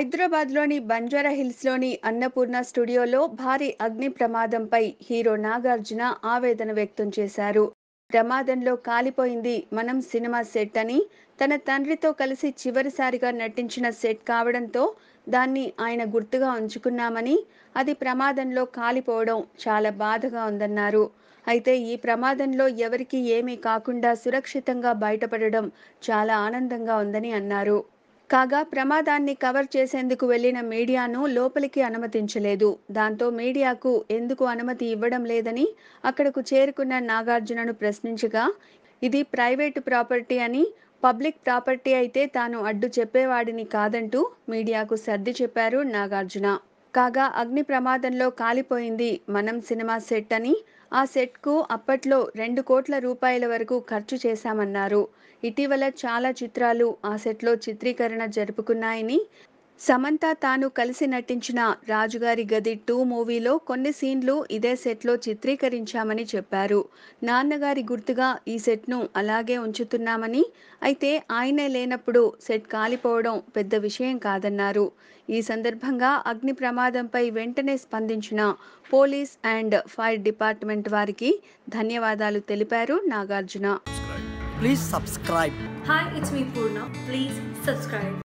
హైదరాబాద్లోని బంజారా హిల్స్లోని అన్నపూర్ణ స్టూడియోలో భారీ అగ్ని ప్రమాదంపై హీరో నాగార్జున ఆవేదన వ్యక్తం చేశారు ప్రమాదంలో కాలిపోయింది మనం సినిమా సెట్ అని తన తండ్రితో కలిసి చివరిసారిగా నటించిన సెట్ కావడంతో దాన్ని ఆయన గుర్తుగా ఉంచుకున్నామని అది ప్రమాదంలో కాలిపోవడం చాలా బాధగా ఉందన్నారు అయితే ఈ ప్రమాదంలో ఎవరికీ ఏమీ కాకుండా సురక్షితంగా బయటపడడం చాలా ఆనందంగా ఉందని అన్నారు కాగా ప్రమాదాన్ని కవర్ చేసేందుకు వెళ్లిన మీడియాను లోపలికి అనుమతించలేదు దాంతో మీడియాకు ఎందుకు అనుమతి ఇవ్వడం లేదని అక్కడకు చేరుకున్న నాగార్జునను ప్రశ్నించగా ఇది ప్రైవేటు ప్రాపర్టీ అని పబ్లిక్ ప్రాపర్టీ అయితే తాను అడ్డు చెప్పేవాడిని కాదంటూ మీడియాకు సర్ది చెప్పారు నాగార్జున కాగా అగ్ని ప్రమాదంలో కాలిపోయింది మనం సినిమా సెట్ అని ఆ సెట్కు అప్పట్లో రెండు కోట్ల రూపాయల వరకు ఖర్చు చేశామన్నారు ఇటీవల చాలా చిత్రాలు ఆ సెట్లో చిత్రీకరణ జరుపుకున్నాయని సమంత తాను కలిసి నటించిన రాజుగారి గది టూ మూవీలో కొన్ని సీన్లు ఇదే సెట్లో చిత్రీకరించామని చెప్పారు నాన్నగారి గుర్తుగా ఈ సెట్ను అలాగే ఉంచుతున్నామని అయితే ఆయనే లేనప్పుడు సెట్ కాలిపోవడం పెద్ద విషయం కాదన్నారు ఈ సందర్భంగా అగ్ని ప్రమాదంపై వెంటనే స్పందించిన పోలీస్ అండ్ ఫైర్ డిపార్ట్మెంట్ వారికి ధన్యవాదాలు తెలిపారు Nagarjuna Please subscribe. Hi, it's me Purna. Please subscribe.